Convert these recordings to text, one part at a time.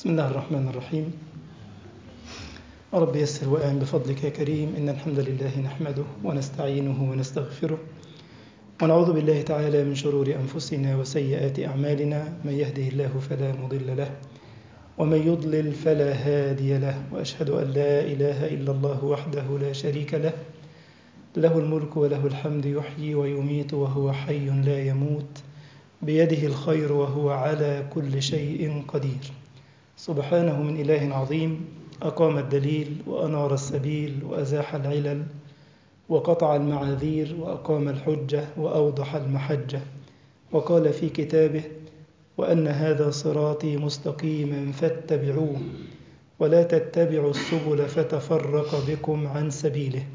بسم الله الرحمن الرحيم رب يسر وأعن بفضلك يا كريم إن الحمد لله نحمده ونستعينه ونستغفره ونعوذ بالله تعالى من شرور أنفسنا وسيئات أعمالنا من يهده الله فلا مضل له ومن يضلل فلا هادي له وأشهد أن لا إله إلا الله وحده لا شريك له له الملك وله الحمد يحيي ويميت وهو حي لا يموت بيده الخير وهو على كل شيء قدير سبحانه من إله عظيم أقام الدليل وأنار السبيل وأزاح العلل وقطع المعاذير وأقام الحجة وأوضح المحجة وقال في كتابه وأن هذا صراطي مستقيما فاتبعوه ولا تتبعوا السبل فتفرق بكم عن سبيله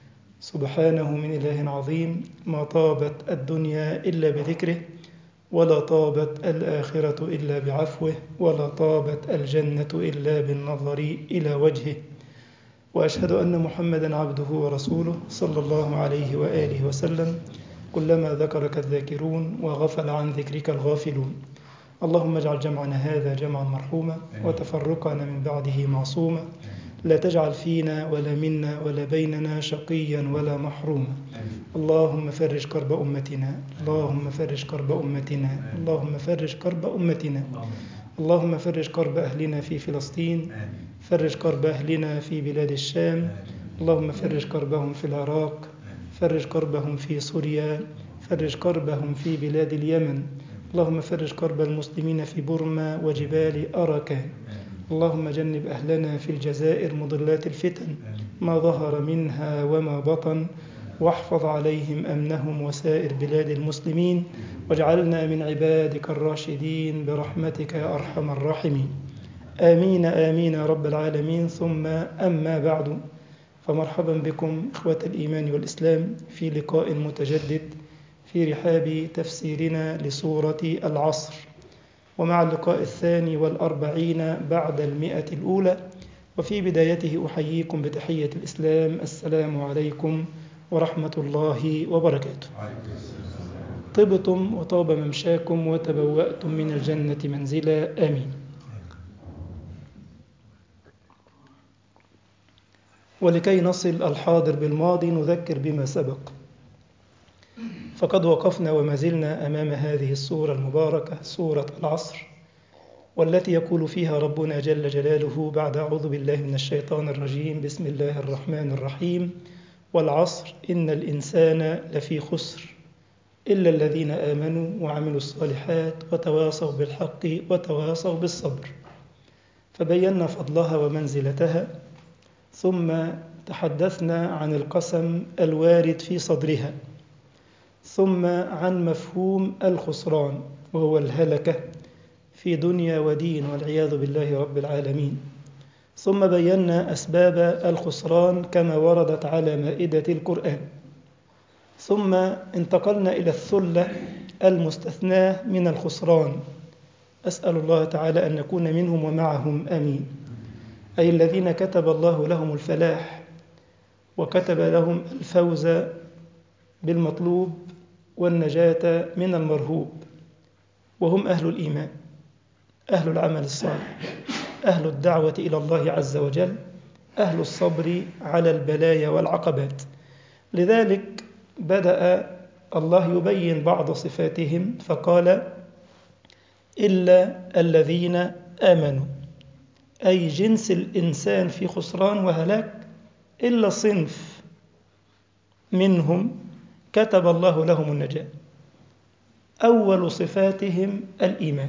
سبحانه من إله عظيم ما طابت الدنيا إلا بذكره ولا طابت الآخرة إلا بعفوه ولا طابت الجنة إلا بالنظر إلى وجهه وأشهد أن محمدا عبده ورسوله صلى الله عليه وآله وسلم كلما ذكرك الذاكرون وغفل عن ذكرك الغافلون اللهم اجعل جمعنا هذا جمعا مرحوما وتفرقنا من بعده معصوما لا تجعل فينا ولا منا ولا بيننا شقيا ولا محروما اللهم فرج كرب أمتنا اللهم فرج كرب أمتنا اللهم فرج كرب أمتنا اللهم فرج كرب أهلنا في فلسطين فرج كرب أهلنا في بلاد الشام اللهم فرج كربهم في العراق فرج كربهم في سوريا فرج كربهم في بلاد اليمن اللهم فرج كرب المسلمين في برما وجبال أركان اللهم جنب أهلنا في الجزائر مضلات الفتن ما ظهر منها وما بطن واحفظ عليهم أمنهم وسائر بلاد المسلمين واجعلنا من عبادك الراشدين برحمتك يا أرحم الراحمين آمين آمين يا رب العالمين ثم أما بعد فمرحبا بكم إخوة الإيمان والإسلام في لقاء متجدد في رحاب تفسيرنا لسورة العصر ومع اللقاء الثاني والأربعين بعد المئة الأولى وفي بدايته أحييكم بتحية الإسلام السلام عليكم ورحمة الله وبركاته طبتم وطاب ممشاكم وتبوأتم من الجنة منزلا آمين ولكي نصل الحاضر بالماضي نذكر بما سبق فقد وقفنا وما زلنا أمام هذه السورة المباركة سورة العصر والتي يقول فيها ربنا جل جلاله بعد أعوذ بالله من الشيطان الرجيم بسم الله الرحمن الرحيم والعصر إن الإنسان لفي خسر إلا الذين آمنوا وعملوا الصالحات وتواصوا بالحق وتواصوا بالصبر فبينا فضلها ومنزلتها ثم تحدثنا عن القسم الوارد في صدرها ثم عن مفهوم الخسران وهو الهلكة في دنيا ودين والعياذ بالله رب العالمين ثم بينا أسباب الخسران كما وردت على مائدة القرآن ثم انتقلنا إلى الثلة المستثناة من الخسران أسأل الله تعالى أن نكون منهم ومعهم آمين أي الذين كتب الله لهم الفلاح وكتب لهم الفوز بالمطلوب والنجاة من المرهوب وهم أهل الإيمان أهل العمل الصالح أهل الدعوة إلى الله عز وجل أهل الصبر على البلايا والعقبات لذلك بدأ الله يبين بعض صفاتهم فقال إلا الذين آمنوا أي جنس الإنسان في خسران وهلاك إلا صنف منهم كتب الله لهم النجاة أول صفاتهم الإيمان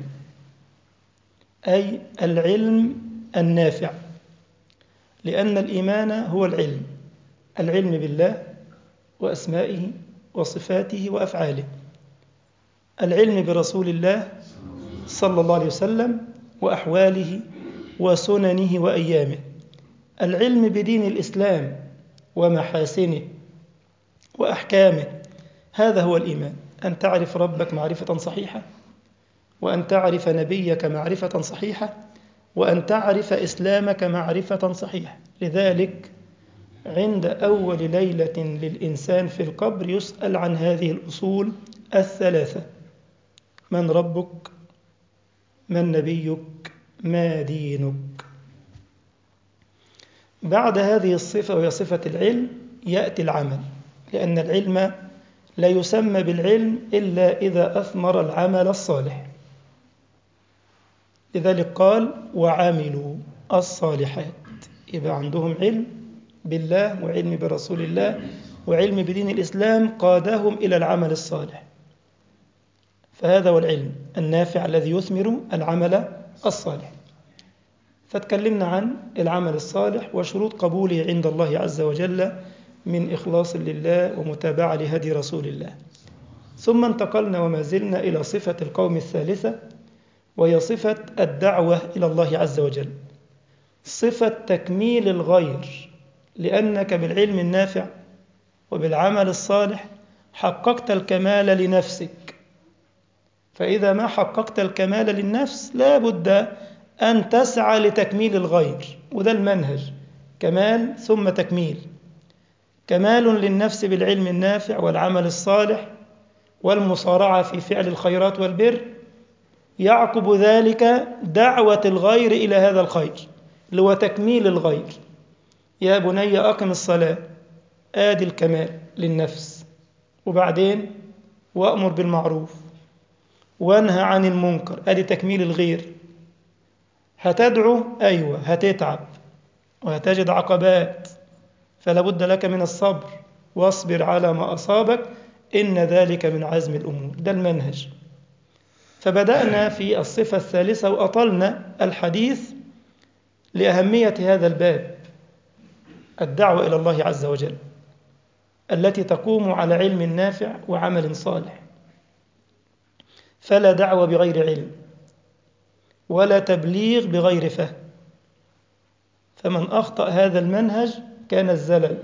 أي العلم النافع لأن الإيمان هو العلم العلم بالله وأسمائه وصفاته وأفعاله العلم برسول الله صلى الله عليه وسلم وأحواله وسننه وأيامه العلم بدين الإسلام ومحاسنه وأحكامه هذا هو الإيمان أن تعرف ربك معرفة صحيحة وأن تعرف نبيك معرفة صحيحة وأن تعرف إسلامك معرفة صحيحة لذلك عند أول ليلة للإنسان في القبر يسأل عن هذه الأصول الثلاثة من ربك من نبيك ما دينك بعد هذه الصفة وهي صفة العلم يأتي العمل لأن العلم لا يسمى بالعلم إلا إذا أثمر العمل الصالح لذلك قال وعملوا الصالحات يبقى عندهم علم بالله وعلم برسول الله وعلم بدين الإسلام قادهم إلى العمل الصالح فهذا هو العلم النافع الذي يثمر العمل الصالح فتكلمنا عن العمل الصالح وشروط قبوله عند الله عز وجل من إخلاص لله ومتابعة لهدي رسول الله ثم انتقلنا وما زلنا إلى صفة القوم الثالثة وهي صفة الدعوة إلى الله عز وجل صفة تكميل الغير لأنك بالعلم النافع وبالعمل الصالح حققت الكمال لنفسك فإذا ما حققت الكمال للنفس لا بد أن تسعى لتكميل الغير وده المنهج كمال ثم تكميل كمال للنفس بالعلم النافع والعمل الصالح والمصارعة في فعل الخيرات والبر يعقب ذلك دعوة الغير إلى هذا الخير اللي هو تكميل الغير يا بني أقم الصلاة آدي الكمال للنفس وبعدين وأمر بالمعروف وانهى عن المنكر آدي تكميل الغير هتدعو أيوة هتتعب وهتجد عقبات فلا بد لك من الصبر واصبر على ما أصابك إن ذلك من عزم الأمور ده المنهج فبدأنا في الصفة الثالثة وأطلنا الحديث لأهمية هذا الباب الدعوة إلى الله عز وجل التي تقوم على علم نافع وعمل صالح فلا دعوة بغير علم ولا تبليغ بغير فهم فمن أخطأ هذا المنهج كان الزلل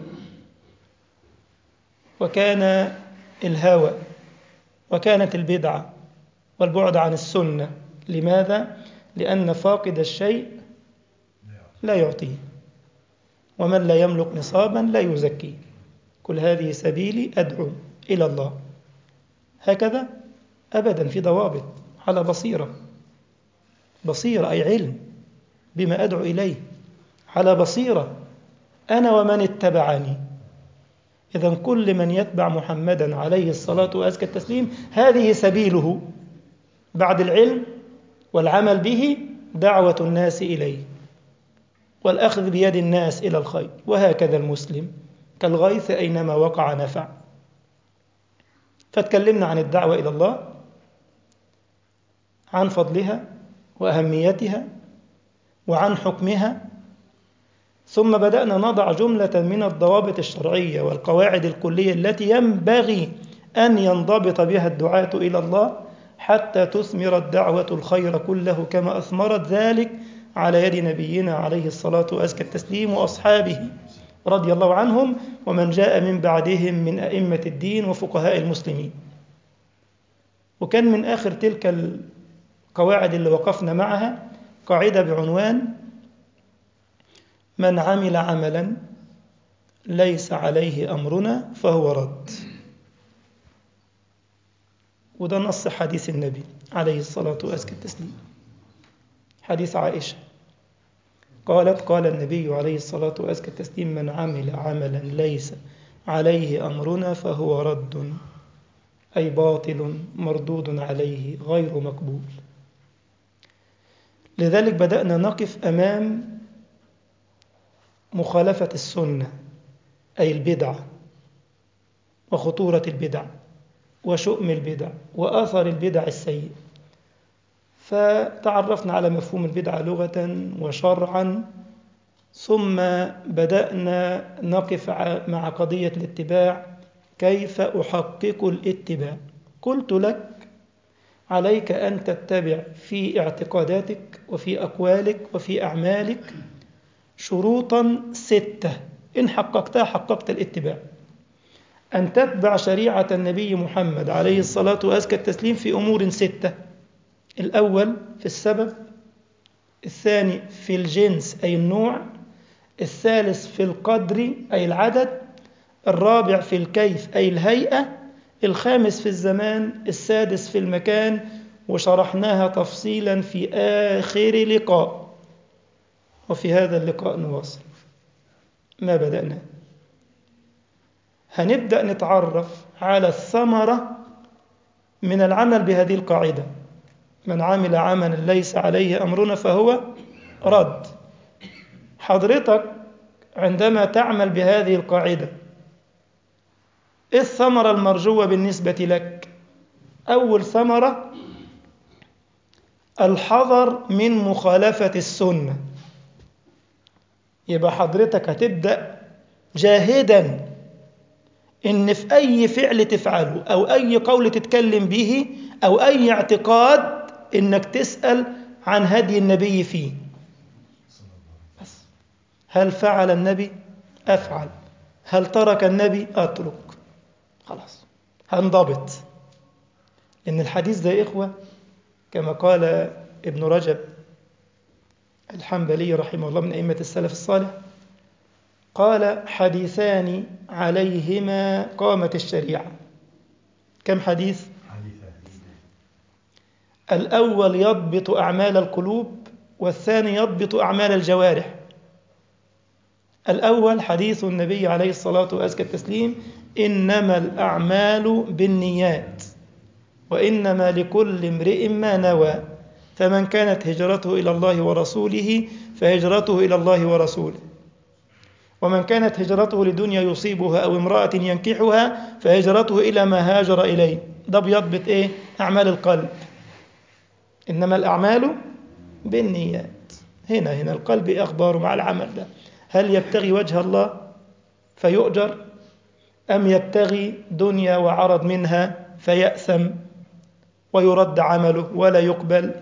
وكان الهوى وكانت البدعة والبعد عن السنة لماذا؟ لأن فاقد الشيء لا يعطيه ومن لا يملك نصابا لا يزكيه كل هذه سبيلي أدعو إلى الله هكذا أبدا في ضوابط على بصيرة بصيرة أي علم بما أدعو إليه على بصيرة أنا ومن اتبعني إذا كل من يتبع محمدا عليه الصلاة وأزكى التسليم هذه سبيله بعد العلم والعمل به دعوة الناس إليه والأخذ بيد الناس إلى الخير وهكذا المسلم كالغيث أينما وقع نفع فتكلمنا عن الدعوة إلى الله عن فضلها وأهميتها وعن حكمها ثم بدأنا نضع جملة من الضوابط الشرعية والقواعد الكلية التي ينبغي أن ينضبط بها الدعاة إلى الله حتى تثمر الدعوة الخير كله كما أثمرت ذلك على يد نبينا عليه الصلاة وأزكى التسليم وأصحابه رضي الله عنهم ومن جاء من بعدهم من أئمة الدين وفقهاء المسلمين وكان من آخر تلك القواعد اللي وقفنا معها قاعدة بعنوان من عمل عملا ليس عليه أمرنا فهو رد وده نص حديث النبي عليه الصلاة وأزكى التسليم حديث عائشة قالت قال النبي عليه الصلاة وأزكى التسليم من عمل عملا ليس عليه أمرنا فهو رد أي باطل مردود عليه غير مقبول لذلك بدأنا نقف أمام مخالفة السنة أي البدع وخطورة البدع وشؤم البدع وآثر البدع السيء فتعرفنا على مفهوم البدعة لغة وشرعا ثم بدأنا نقف مع قضية الاتباع كيف أحقق الاتباع قلت لك عليك أن تتبع في اعتقاداتك وفي أقوالك وفي أعمالك شروطا ستة إن حققتها حققت الاتباع أن تتبع شريعة النبي محمد عليه الصلاة وأزكى التسليم في أمور ستة الأول في السبب الثاني في الجنس أي النوع الثالث في القدر أي العدد الرابع في الكيف أي الهيئة الخامس في الزمان السادس في المكان وشرحناها تفصيلا في آخر لقاء وفي هذا اللقاء نواصل ما بدأنا هنبدأ نتعرف على الثمرة من العمل بهذه القاعدة من عمل عملا ليس عليه أمرنا فهو رد حضرتك عندما تعمل بهذه القاعدة إيه الثمرة المرجوة بالنسبة لك أول ثمرة الحذر من مخالفة السنة يبقى حضرتك هتبدأ جاهدا إن في أي فعل تفعله أو أي قول تتكلم به أو أي اعتقاد إنك تسأل عن هدي النبي فيه بس هل فعل النبي؟ أفعل هل ترك النبي؟ أترك خلاص هنضبط إن الحديث ده يا إخوة كما قال ابن رجب الحنبلي رحمه الله من أئمة السلف الصالح قال حديثان عليهما قامت الشريعة كم حديث؟ الأول يضبط أعمال القلوب والثاني يضبط أعمال الجوارح الأول حديث النبي عليه الصلاة وأزكى التسليم إنما الأعمال بالنيات وإنما لكل امرئ ما نوى فمن كانت هجرته إلى الله ورسوله فهجرته إلى الله ورسوله ومن كانت هجرته لدنيا يصيبها أو امرأة ينكحها فهجرته إلى ما هاجر إليه ده بيضبط إيه؟ أعمال القلب إنما الأعمال بالنيات هنا هنا القلب أخباره مع العمل ده هل يبتغي وجه الله فيؤجر أم يبتغي دنيا وعرض منها فيأثم ويرد عمله ولا يقبل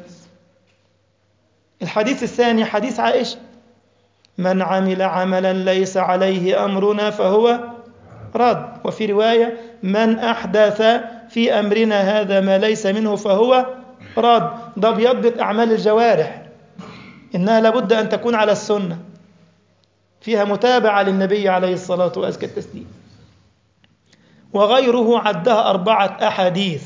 الحديث الثاني حديث عائشة من عمل عملا ليس عليه أمرنا فهو رد وفي رواية من أحدث في أمرنا هذا ما ليس منه فهو رد ده بيضبط أعمال الجوارح إنها لابد أن تكون على السنة فيها متابعة للنبي عليه الصلاة وأزكى التسليم وغيره عدها أربعة أحاديث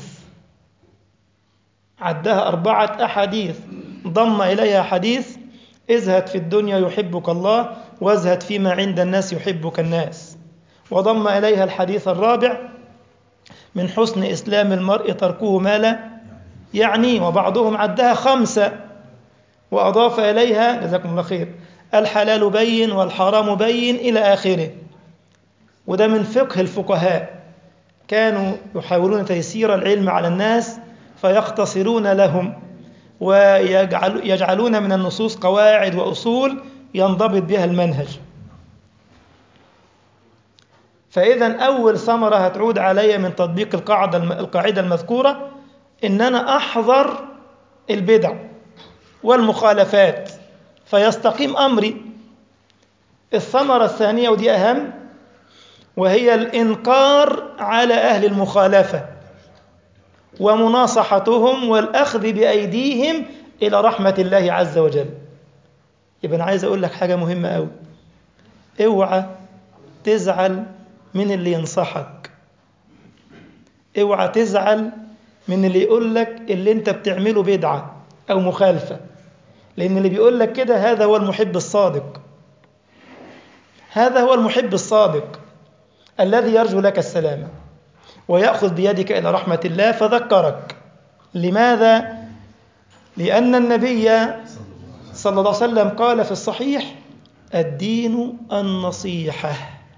عدها أربعة أحاديث ضم إليها حديث ازهد في الدنيا يحبك الله وازهد فيما عند الناس يحبك الناس وضم إليها الحديث الرابع من حسن إسلام المرء تركه ما لا يعني وبعضهم عدها خمسة وأضاف إليها جزاكم الله خير الحلال بين والحرام بين إلى آخره وده من فقه الفقهاء كانوا يحاولون تيسير العلم على الناس فيختصرون لهم ويجعلون من النصوص قواعد وأصول ينضبط بها المنهج فإذا أول ثمرة هتعود علي من تطبيق القاعدة القاعدة المذكورة إن أنا أحذر البدع والمخالفات فيستقيم أمري الثمرة الثانية ودي أهم وهي الإنكار على أهل المخالفة ومناصحتهم والأخذ بأيديهم إلى رحمة الله عز وجل يبقى أنا عايز أقول لك حاجة مهمة أوي اوعى تزعل من اللي ينصحك اوعى تزعل من اللي يقول لك اللي انت بتعمله بدعة أو مخالفة لأن اللي بيقول لك كده هذا هو المحب الصادق هذا هو المحب الصادق الذي يرجو لك السلامة ويأخذ بيدك إلى رحمة الله فذكرك لماذا؟ لأن النبي صلى الله عليه وسلم قال في الصحيح الدين النصيحة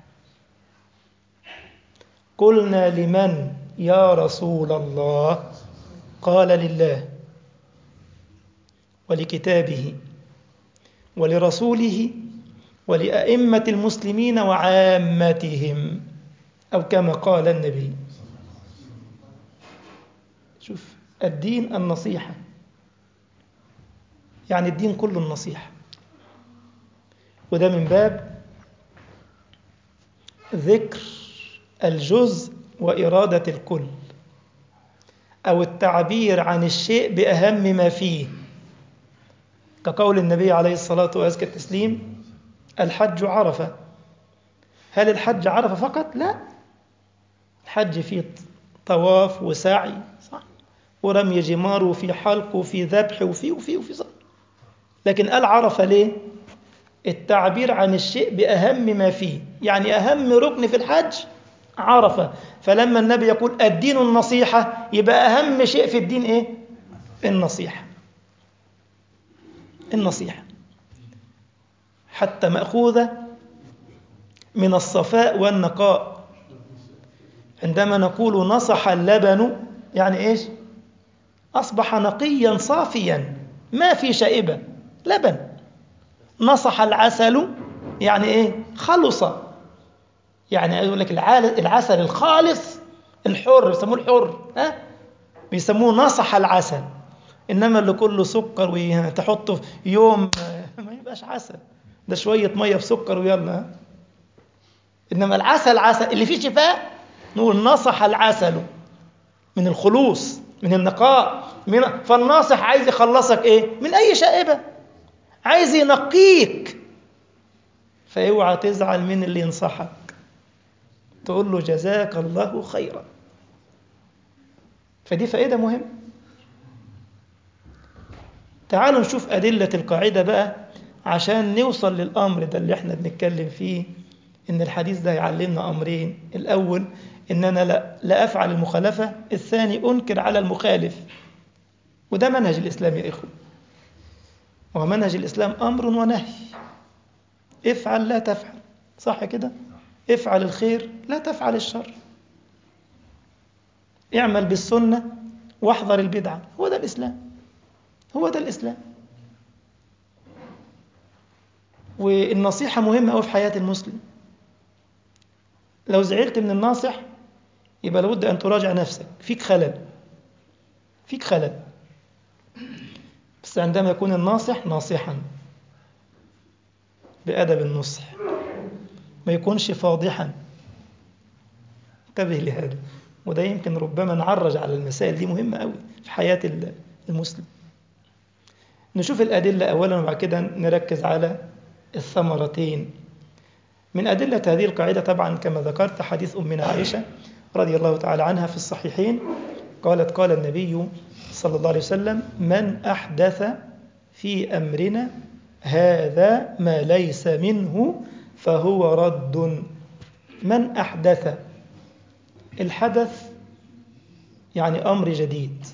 قلنا لمن يا رسول الله قال لله ولكتابه ولرسوله ولأئمة المسلمين وعامتهم أو كما قال النبي شوف الدين النصيحة يعني الدين كله النصيحة وده من باب ذكر الجزء وإرادة الكل أو التعبير عن الشيء بأهم ما فيه كقول النبي عليه الصلاة وأزكى التسليم الحج عرفة هل الحج عرفة فقط؟ لا الحج فيه طواف وسعي صح ورمي جمار وفي حلق وفي ذبح وفي وفي وفي صح. لكن قال عرفة ليه التعبير عن الشيء بأهم ما فيه يعني أهم ركن في الحج عرفة فلما النبي يقول الدين النصيحة يبقى أهم شيء في الدين إيه النصيحة النصيحة حتى مأخوذة من الصفاء والنقاء عندما نقول نصح اللبن يعني إيش أصبح نقيا صافيا ما في شائبة لبن نصح العسل يعني إيه خلص يعني يقول لك العسل الخالص الحر بيسموه الحر ها بيسموه نصح العسل انما اللي كله سكر وتحطه يوم ما يبقاش عسل ده شويه ميه بسكر ويلا انما العسل عسل اللي فيه شفاء نقول نصح العسل من الخلوص من النقاء من فالناصح عايز يخلصك ايه من اي شائبه عايز ينقيك فاوعى تزعل من اللي ينصحك تقول له جزاك الله خيرا فدي فائدة مهمة تعالوا نشوف أدلة القاعدة بقى عشان نوصل للأمر ده اللي احنا بنتكلم فيه إن الحديث ده يعلمنا أمرين الأول إن أنا لا, لا أفعل المخالفة الثاني أنكر على المخالف وده منهج الإسلام يا إخوة ومنهج الإسلام أمر ونهي افعل لا تفعل صح كده افعل الخير لا تفعل الشر اعمل بالسنة واحذر البدعة هو ده الإسلام هو ده الإسلام والنصيحة مهمة أوي في حياة المسلم لو زعلت من الناصح يبقى لابد أن تراجع نفسك فيك خلل فيك خلل بس عندما يكون الناصح ناصحا بأدب النصح ما يكونش فاضحا انتبه لهذا وده يمكن ربما نعرج على المسائل دي مهمة قوي في حياة المسلم نشوف الأدلة أولا وبعد كده نركز على الثمرتين من أدلة هذه القاعدة طبعا كما ذكرت حديث أمنا عائشة رضي الله تعالى عنها في الصحيحين قالت قال النبي صلى الله عليه وسلم من أحدث في أمرنا هذا ما ليس منه فهو رد من أحدث الحدث يعني أمر جديد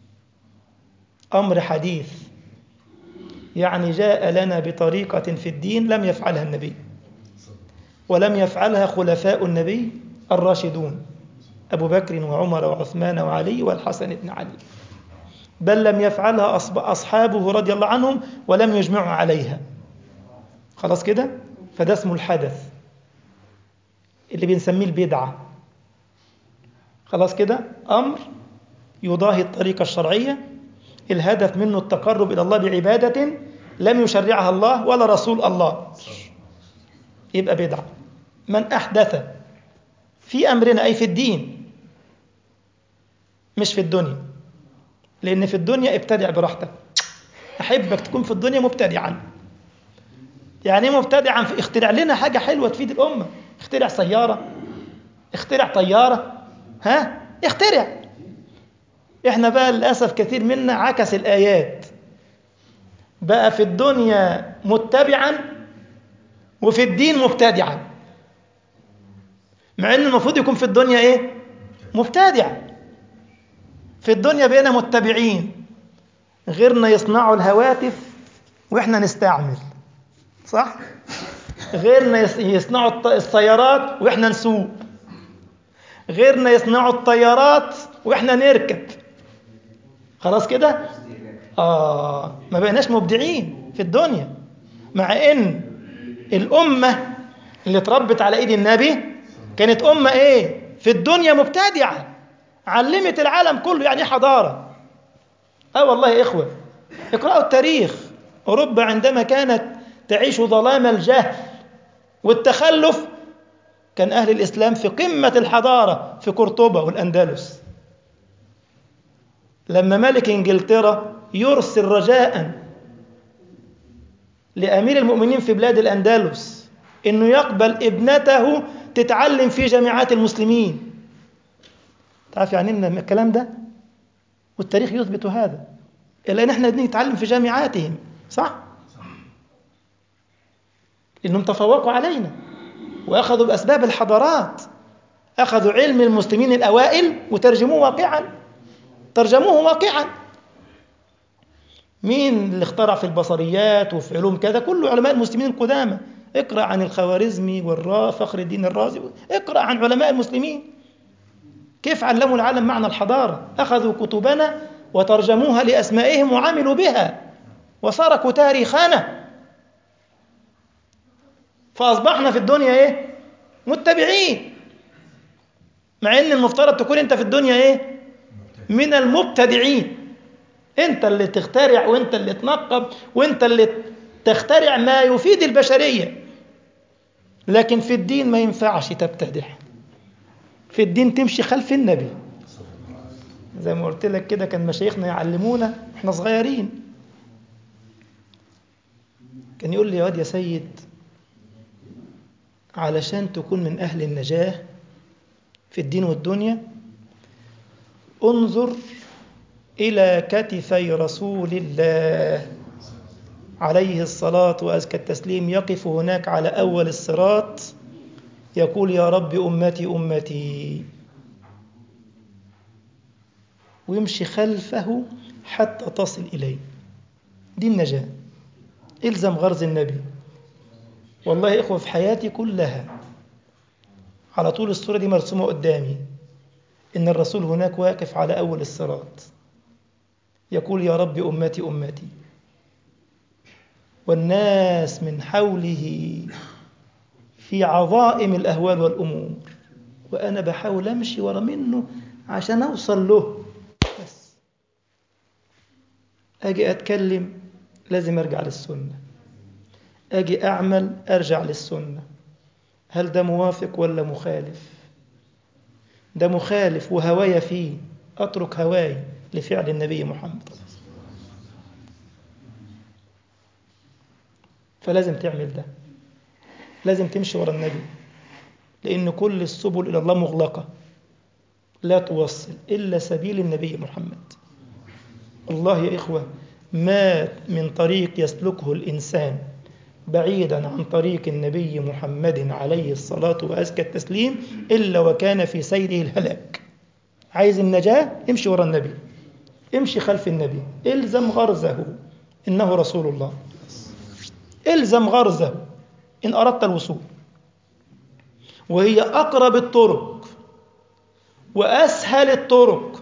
أمر حديث يعني جاء لنا بطريقة في الدين لم يفعلها النبي ولم يفعلها خلفاء النبي الراشدون أبو بكر وعمر وعثمان وعلي والحسن بن علي بل لم يفعلها أصحابه رضي الله عنهم ولم يجمعوا عليها خلاص كده فده اسمه الحدث اللي بنسميه البدعة خلاص كده أمر يضاهي الطريقة الشرعية الهدف منه التقرب إلى الله بعبادة لم يشرعها الله ولا رسول الله يبقى بدعة من أحدث في أمرنا أي في الدين مش في الدنيا لأن في الدنيا ابتدع براحتك أحبك تكون في الدنيا مبتدعا يعني مبتدعا في اخترع لنا حاجة حلوة تفيد الأمة اخترع سيارة اخترع طيارة ها اخترع احنا بقى للأسف كثير منا عكس الآيات بقى في الدنيا متبعا وفي الدين مبتدعا مع ان المفروض يكون في الدنيا ايه مبتدع في الدنيا بقينا متبعين غيرنا يصنعوا الهواتف واحنا نستعمل صح غيرنا يصنعوا السيارات واحنا نسوق غيرنا يصنعوا الطيارات واحنا نركب خلاص كده اه ما بقيناش مبدعين في الدنيا مع ان الامه اللي اتربت على ايد النبي كانت امه ايه في الدنيا مبتدعه علمت العالم كله يعني حضاره اه والله يا اخوه اقرأوا التاريخ اوروبا عندما كانت تعيش ظلام الجهل والتخلف كان أهل الإسلام في قمة الحضارة في قرطبة والأندلس لما ملك إنجلترا يرسل رجاء لأمير المؤمنين في بلاد الأندلس إنه يقبل ابنته تتعلم في جامعات المسلمين تعرف يعني إن الكلام ده والتاريخ يثبت هذا إلا أن احنا نتعلم في جامعاتهم صح؟ لأنهم تفوقوا علينا وأخذوا بأسباب الحضارات أخذوا علم المسلمين الأوائل وترجموه واقعا ترجموه واقعا مين اللي اخترع في البصريات وفي علوم كذا كله علماء المسلمين القدامى اقرأ عن الخوارزمي والرا فخر الدين الرازي اقرأ عن علماء المسلمين كيف علموا العالم معنى الحضارة أخذوا كتبنا وترجموها لأسمائهم وعملوا بها وصار تاريخنا فأصبحنا في الدنيا إيه؟ متبعين مع إن المفترض تكون أنت في الدنيا إيه؟ من المبتدعين أنت اللي تخترع وأنت اللي تنقب وأنت اللي تخترع ما يفيد البشرية لكن في الدين ما ينفعش تبتدع في الدين تمشي خلف النبي زي ما قلت لك كده كان مشايخنا يعلمونا احنا صغيرين كان يقول لي يا واد يا سيد علشان تكون من أهل النجاة في الدين والدنيا انظر إلى كتفي رسول الله عليه الصلاة وأزكى التسليم يقف هناك على أول الصراط يقول يا رب أمتي أمتي ويمشي خلفه حتى تصل إليه دي النجاة إلزم غرز النبي والله يا إخوة في حياتي كلها على طول الصورة دي مرسومة قدامي إن الرسول هناك واقف على أول الصراط يقول يا رب أمتي أمتي والناس من حوله في عظائم الأهوال والأمور وأنا بحاول أمشي ورا منه عشان أوصل له بس أجي أتكلم لازم أرجع للسنة أجي أعمل أرجع للسنة هل ده موافق ولا مخالف ده مخالف وهوايا فيه أترك هواي لفعل النبي محمد فلازم تعمل ده لازم تمشي ورا النبي لأن كل السبل إلى الله مغلقة لا توصل إلا سبيل النبي محمد الله يا إخوة ما من طريق يسلكه الإنسان بعيدا عن طريق النبي محمد عليه الصلاة وأزكى التسليم إلا وكان في سيره الهلاك عايز النجاة امشي ورا النبي امشي خلف النبي الزم غرزه إنه رسول الله الزم غرزه إن أردت الوصول وهي أقرب الطرق وأسهل الطرق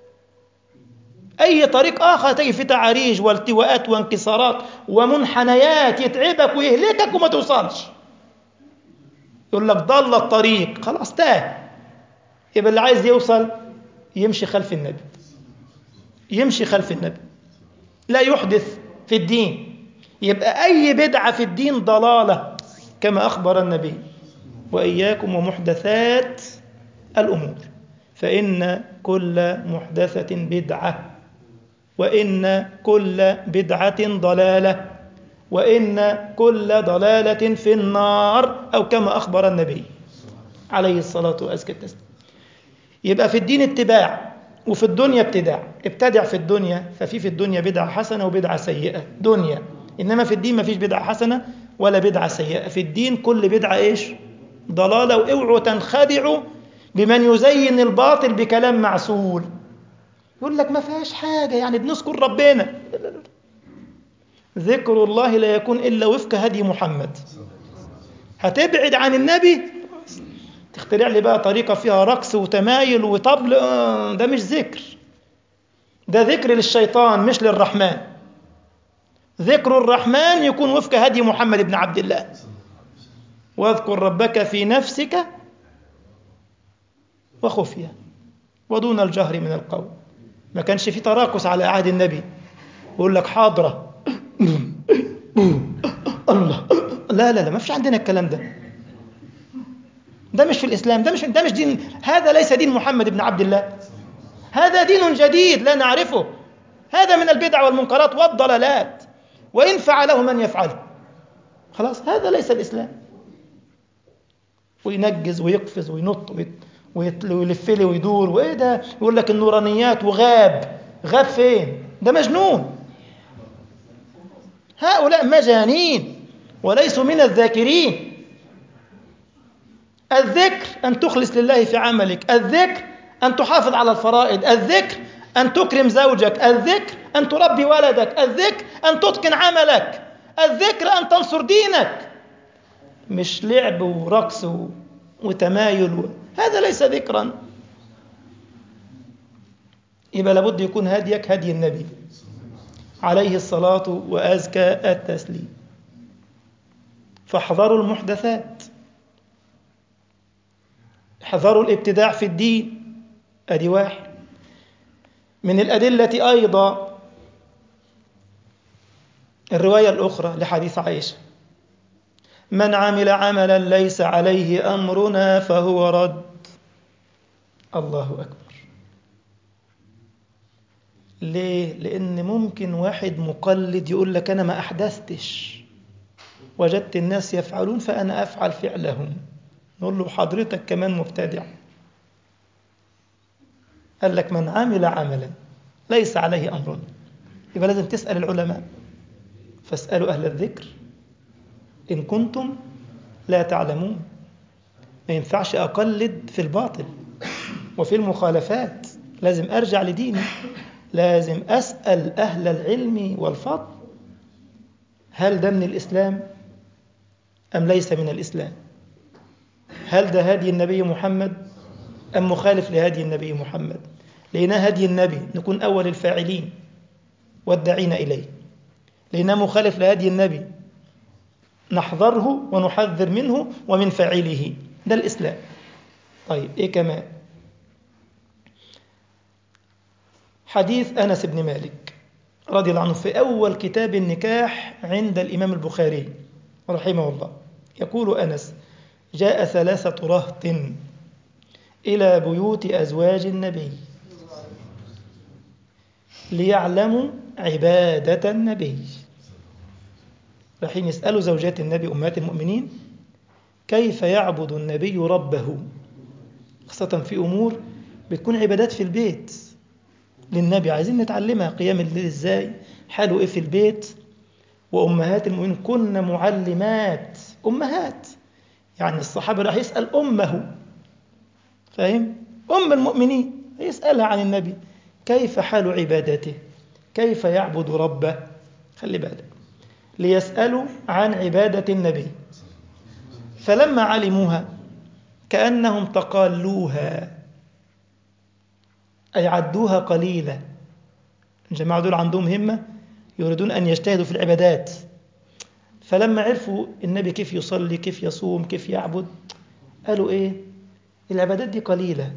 أي طريق آخر تجي في تعاريج والتواءات وانكسارات ومنحنيات يتعبك ويهلكك وما توصلش يقول لك ضل الطريق خلاص تاه يبقى اللي عايز يوصل يمشي خلف النبي يمشي خلف النبي لا يحدث في الدين يبقى أي بدعة في الدين ضلالة كما أخبر النبي وإياكم ومحدثات الأمور فإن كل محدثة بدعة وإن كل بدعة ضلالة وإن كل ضلالة في النار أو كما أخبر النبي عليه الصلاة وأزكى التسليم يبقى في الدين اتباع وفي الدنيا ابتداع ابتدع في الدنيا ففي في الدنيا بدعة حسنة وبدعة سيئة دنيا إنما في الدين ما فيش بدعة حسنة ولا بدعة سيئة في الدين كل بدعة إيش ضلالة واوعوا تنخدعوا بمن يزين الباطل بكلام معسول يقول لك ما فيهاش حاجة يعني بنذكر ربنا ذكر الله لا يكون إلا وفق هدي محمد هتبعد عن النبي تخترع لي بقى طريقة فيها رقص وتمايل وطبل ده مش ذكر ده ذكر للشيطان مش للرحمن ذكر الرحمن يكون وفق هدي محمد بن عبد الله واذكر ربك في نفسك وخفية ودون الجهر من القول ما كانش في تراكس على عهد النبي يقول لك حاضرة الله لا لا لا ما فيش عندنا الكلام ده ده مش في الإسلام ده مش ده مش دين هذا ليس دين محمد بن عبد الله هذا دين جديد لا نعرفه هذا من البدع والمنكرات والضلالات وإن فعله من يفعله خلاص هذا ليس الإسلام وينجز ويقفز وينط ويلف لي ويدور وايه ده يقول لك النورانيات وغاب غاب فين ده مجنون هؤلاء مجانين وليسوا من الذاكرين الذكر أن تخلص لله في عملك الذكر أن تحافظ على الفرائض الذكر أن تكرم زوجك الذكر أن تربي ولدك الذكر أن تتقن عملك الذكر أن تنصر دينك مش لعب ورقص وتمايل و... هذا ليس ذكرا يبقى لابد يكون هديك هدي النبي عليه الصلاة وأزكى التسليم فاحذروا المحدثات احذروا الابتداع في الدين ادي واحد من الأدلة أيضا الرواية الأخرى لحديث عائشة من عمل عملا ليس عليه أمرنا فهو رد الله أكبر ليه؟ لأن ممكن واحد مقلد يقول لك أنا ما أحدثتش وجدت الناس يفعلون فأنا أفعل فعلهم نقول له حضرتك كمان مبتدع قال لك من عمل عملا ليس عليه أمرنا يبقى لازم تسأل العلماء فاسألوا أهل الذكر إن كنتم لا تعلمون ما ينفعش أقلد في الباطل وفي المخالفات لازم أرجع لديني لازم أسأل أهل العلم والفضل هل ده من الإسلام أم ليس من الإسلام هل ده هدي النبي محمد أم مخالف لهدي النبي محمد لقيناه هدي النبي نكون أول الفاعلين والداعين إليه لقيناه مخالف لهدي النبي نحذره ونحذر منه ومن فاعله ده الإسلام طيب إيه كمان حديث أنس بن مالك رضي الله عنه في أول كتاب النكاح عند الإمام البخاري رحمه الله يقول أنس جاء ثلاثة رهط إلى بيوت أزواج النبي ليعلموا عبادة النبي رايحين يسألوا زوجات النبي أمهات المؤمنين كيف يعبد النبي ربه خاصة في أمور بتكون عبادات في البيت للنبي عايزين نتعلمها قيام الليل ازاي حاله ايه في البيت وأمهات المؤمنين كن معلمات أمهات يعني الصحابي راح يسأل أمه فاهم أم المؤمنين يسألها عن النبي كيف حال عبادته كيف يعبد ربه خلي بالك ليسألوا عن عبادة النبي فلما علموها كأنهم تقالوها أي عدوها قليلة الجماعة دول عندهم همة يريدون أن يجتهدوا في العبادات فلما عرفوا النبي كيف يصلي كيف يصوم كيف يعبد قالوا إيه العبادات دي قليلة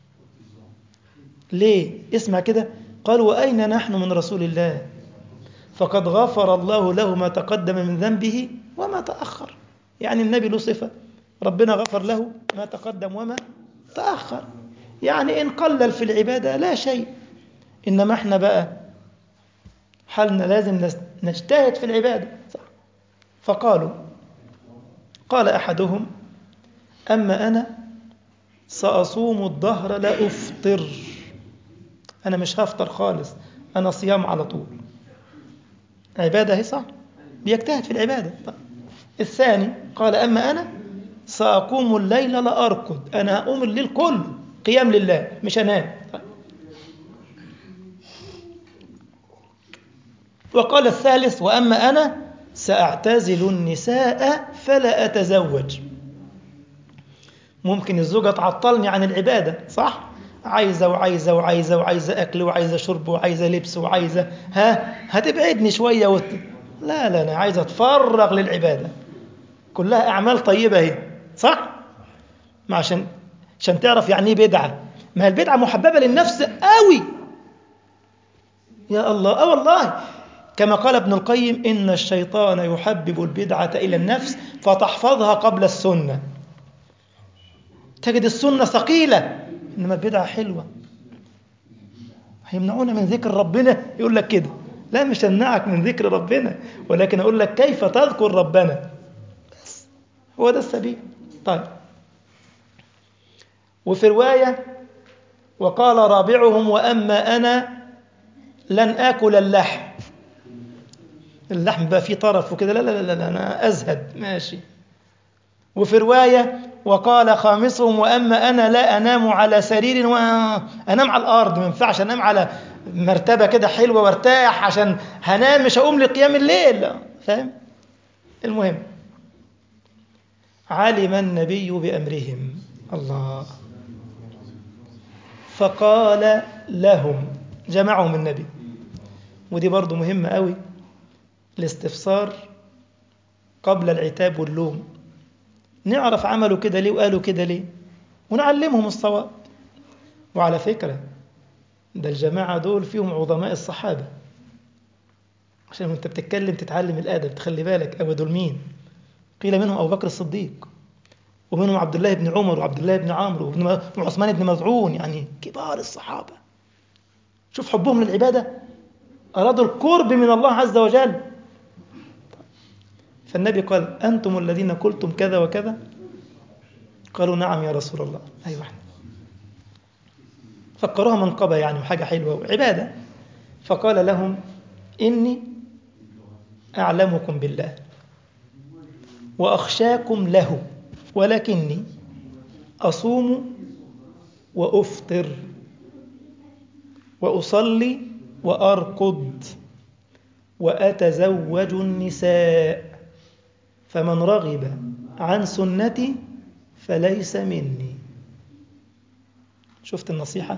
ليه اسمع كده قالوا وأين نحن من رسول الله فقد غفر الله له ما تقدم من ذنبه وما تأخر يعني النبي له صفة ربنا غفر له ما تقدم وما تأخر يعني إن قلل في العبادة لا شيء إنما احنا بقى حالنا لازم نجتهد في العبادة صح فقالوا قال أحدهم أما أنا سأصوم الظهر لا أفطر أنا مش هفطر خالص أنا صيام على طول عبادة هي صح بيجتهد في العبادة طيب. الثاني قال أما أنا سأقوم الليل لا أركض أنا هقوم الليل كله قيام لله مش أنام طيب. وقال الثالث وأما أنا سأعتزل النساء فلا أتزوج ممكن الزوجة تعطلني عن العبادة صح؟ عايزة وعايزة وعايزة وعايزة أكل وعايزة شرب وعايزة لبس وعايزة ها هتبعدني شوية وت... لا لا أنا عايزة أتفرغ للعبادة كلها أعمال طيبة هي صح؟ ما عشان عشان تعرف يعني ايه بدعة ما هي البدعة محببة للنفس قوي يا الله اه والله كما قال ابن القيم إن الشيطان يحبب البدعة إلى النفس فتحفظها قبل السنة تجد السنة ثقيلة إنما البدعة حلوة هيمنعونا من ذكر ربنا يقول لك كده لا مش همنعك من ذكر ربنا ولكن أقول لك كيف تذكر ربنا بس هو ده السبيل طيب وفي رواية وقال رابعهم وأما أنا لن آكل اللحم اللحم بقى فيه طرف وكده لا لا لا, لا أنا أزهد ماشي وفي رواية وقال خامسهم وأما أنا لا أنام على سرير وأنام على الأرض ما ينفعش أنام على مرتبة كده حلوة وارتاح عشان هنام مش هقوم لقيام الليل لا. فاهم المهم علم النبي بأمرهم الله فقال لهم جمعهم النبي ودي برضو مهمة قوي الاستفسار قبل العتاب واللوم نعرف عملوا كده ليه وقالوا كده ليه ونعلمهم الصواب وعلى فكرة ده الجماعة دول فيهم عظماء الصحابة عشان وانت بتتكلم تتعلم الادب تخلي بالك ابو دول مين قيل منهم ابو بكر الصديق ومنهم عبد الله بن عمر وعبد الله بن عمرو وعثمان بن مظعون يعني كبار الصحابه شوف حبهم للعباده ارادوا القرب من الله عز وجل فالنبي قال انتم الذين قلتم كذا وكذا قالوا نعم يا رسول الله ايوه احنا فكروها منقبه يعني وحاجه حلوه وعباده فقال لهم إني أعلمكم بالله وأخشاكم له ولكني أصوم وأفطر وأصلي وأرقد وأتزوج النساء فمن رغب عن سنتي فليس مني شفت النصيحة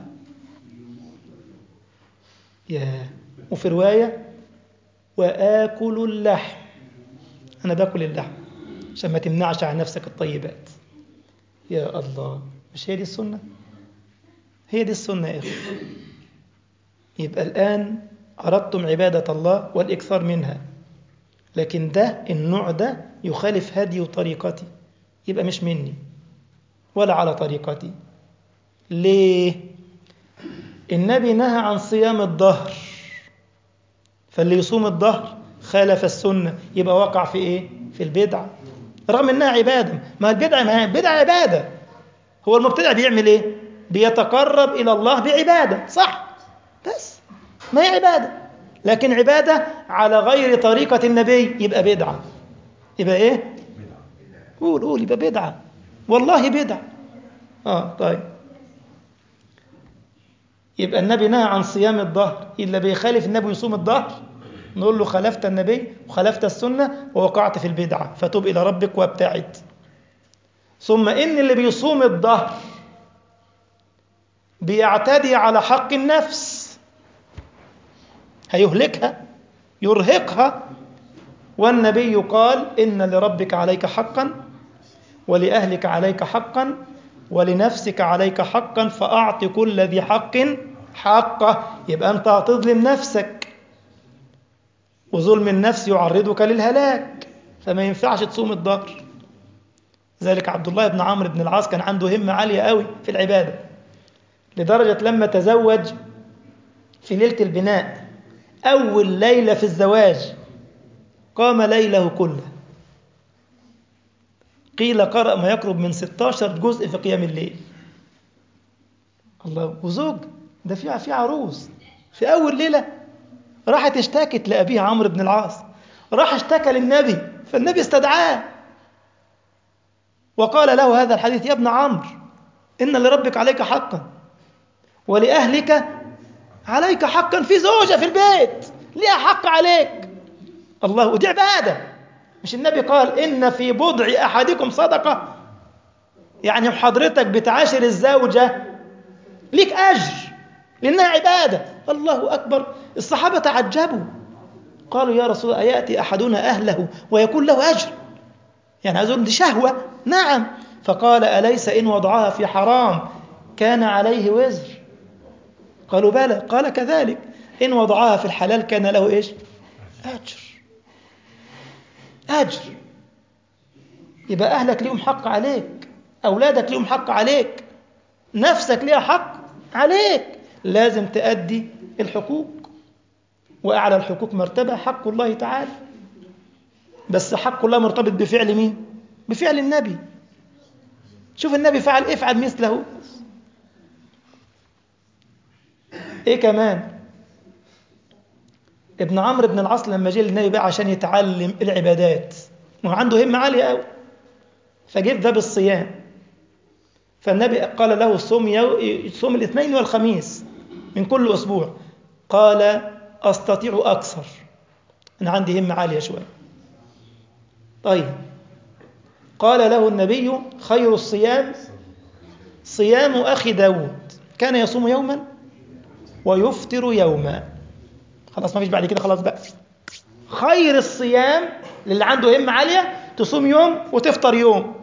يا وفي رواية وآكل اللحم أنا باكل اللحم عشان ما تمنعش عن نفسك الطيبات يا الله مش هي دي السنة هي دي السنة يا إخوة يبقى الآن أردتم عبادة الله والإكثار منها لكن ده النوع ده يخالف هدي وطريقتي يبقى مش مني ولا على طريقتي ليه النبي نهى عن صيام الظهر فاللي يصوم الظهر خالف السنة يبقى وقع في إيه؟ في البدعة رغم إنها عبادة ما البدعة ما هي البدعة عبادة هو المبتدع بيعمل إيه؟ بيتقرب إلى الله بعبادة صح بس ما هي عبادة لكن عبادة على غير طريقة النبي يبقى بدعة يبقى إيه؟ قول قول يبقى بدعة والله بدعة آه طيب يبقى النبي نهى عن صيام الظهر إلا بيخالف النبي يصوم الظهر نقول له خالفت النبي وخالفت السنة ووقعت في البدعة فتوب إلى ربك وابتعد ثم إن اللي بيصوم الظهر بيعتدي على حق النفس هيهلكها يرهقها والنبي قال إن لربك عليك حقا ولأهلك عليك حقا ولنفسك عليك حقا فأعط كل ذي حق حقه يبقى أنت هتظلم نفسك وظلم النفس يعرضك للهلاك فما ينفعش تصوم الظهر ذلك عبد الله بن عمرو بن العاص كان عنده همة عالية قوي في العبادة لدرجة لما تزوج في ليلة البناء أول ليلة في الزواج قام ليله كله قيل قرأ ما يقرب من 16 جزء في قيام الليل الله وزوج ده في في عروس في أول ليلة راحت اشتكت لأبيها عمرو بن العاص راح اشتكى للنبي فالنبي استدعاه وقال له هذا الحديث يا ابن عمرو إن لربك عليك حقا ولأهلك عليك حقا في زوجة في البيت ليها حق عليك الله ودي عبادة مش النبي قال إن في بضع أحدكم صدقة يعني حضرتك بتعاشر الزوجة ليك أجر لأنها عبادة الله أكبر الصحابة تعجبوا قالوا يا رسول الله أيأتي أحدنا أهله ويكون له أجر يعني أظن دي شهوة نعم فقال أليس إن وضعها في حرام كان عليه وزر قالوا بلى قال كذلك إن وضعها في الحلال كان له إيش أجر أجر يبقى أهلك ليهم حق عليك أولادك ليهم حق عليك نفسك ليها حق عليك لازم تأدي الحقوق وأعلى الحقوق مرتبة حق الله تعالى بس حق الله مرتبط بفعل مين بفعل النبي شوف النبي فعل افعل مثله ايه كمان ابن عمرو بن العاص لما جه للنبي بقى عشان يتعلم العبادات وعنده همة عالية قوي فجه في باب الصيام فالنبي قال له صوم يو... صوم الاثنين والخميس من كل أسبوع قال أستطيع أكثر أنا عندي همة عالية شوية طيب قال له النبي خير الصيام صيام أخي داود كان يصوم يوما ويفطر يوما خلاص ما فيش بعد كده خلاص بقى خير الصيام للي عنده همة عالية تصوم يوم وتفطر يوم